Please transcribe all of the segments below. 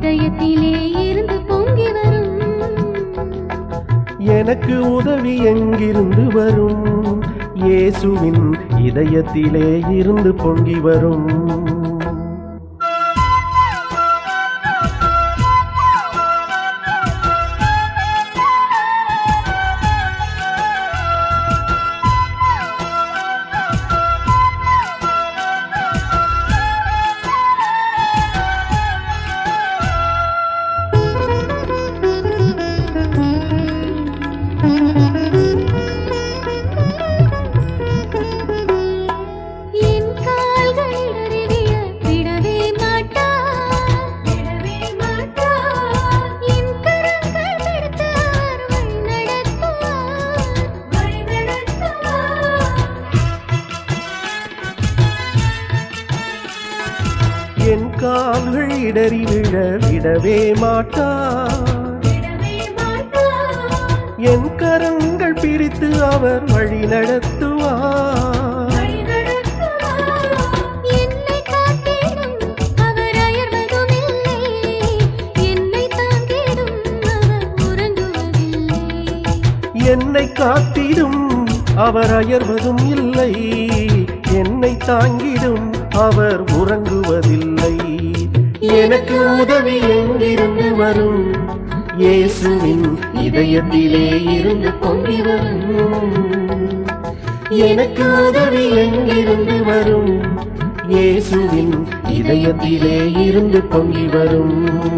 இதயத்திலே இருந்து பொங்கி வரும் எனக்கு உதவி எங்கிருந்து வரும் இயேசுவின் இதயத்திலே இருந்து பொங்கி வரும் என் கால்கள் இடறி விழ விடவே மாட்டார் விடவே மாட்டார் என் கரங்கள் பிடித்து அவர் வழி நடத்துவார் வழி நடத்துவார் என் கால்கள் இடறி விழ விடவே மாட்டார் விடவே மாட்டார் என் கரங்கள் பிடித்து அவர் வழி நடத்துவார் வழி நடத்துவார் என்னை காத்திடும் அவர் அயர்வதும் இல்லை என்னை தாங்கிடும் அவர் உறங்குவதில்லை என்னை காத்திடும் அவர் அயர்வதும் இல்லை என்னை தாங்கிடும் அவர் உறங்குவதில்லை எனக்கு உதவி எங்கிருந்து வரும் இயேசுவின் இதயத்திலே இருந்து பொங்கி வரும் எனக்கு உதவி எங்கிருந்து வரும் இயேசுவின் இதயத்திலே இருந்து பொங்கி வரும்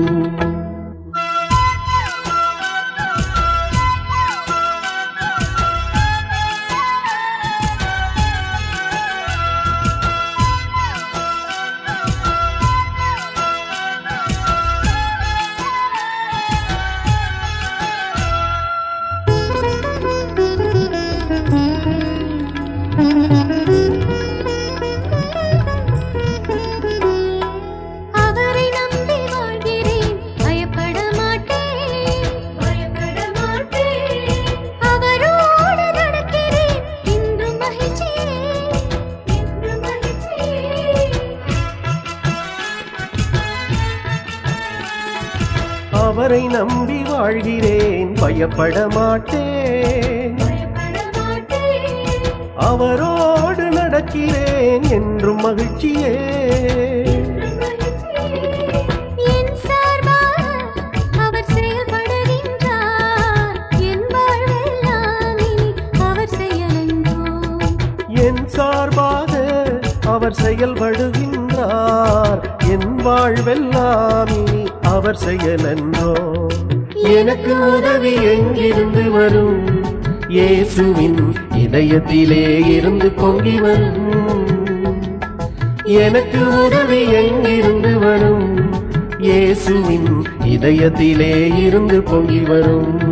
அவரை நம்பி வாழ்கிறேன் பயப்பட மாட்டேன் பயப்பட மாட்டேன் அவரோடு நடக்கிறேன் இன்றும் மகிழ்ச்சியே இன்றும் மகிழ்ச்சியே அவரை நம்பி வாழ்கிறேன் பயப்பட மாட்டேன் பயப்பட மாட்டேன் அவரோடு நடக்கிறேன் என்றும் மகிழ்ச்சியே இன்றும் மகிழ்ச்சியே என் சார்பாக அவர் செயல்படுகின்றார் என் வாழ்வெல்லாம் இனி அவர் செயலென்றோ என் சார்பாக அவர் செயல்படுகின்றார் என் வாழ்வெல்லாம் இனி அவர் செயலன்றோ எனக்கு உதவி எங்கிருந்து வரும் இயேசுவின் இதயத்திலே இருந்து பொங்கி வரும் எனக்கு உதவி எங்கிருந்து வரும் இயேசுவின் இதயத்திலே இருந்து பொங்கி வரும்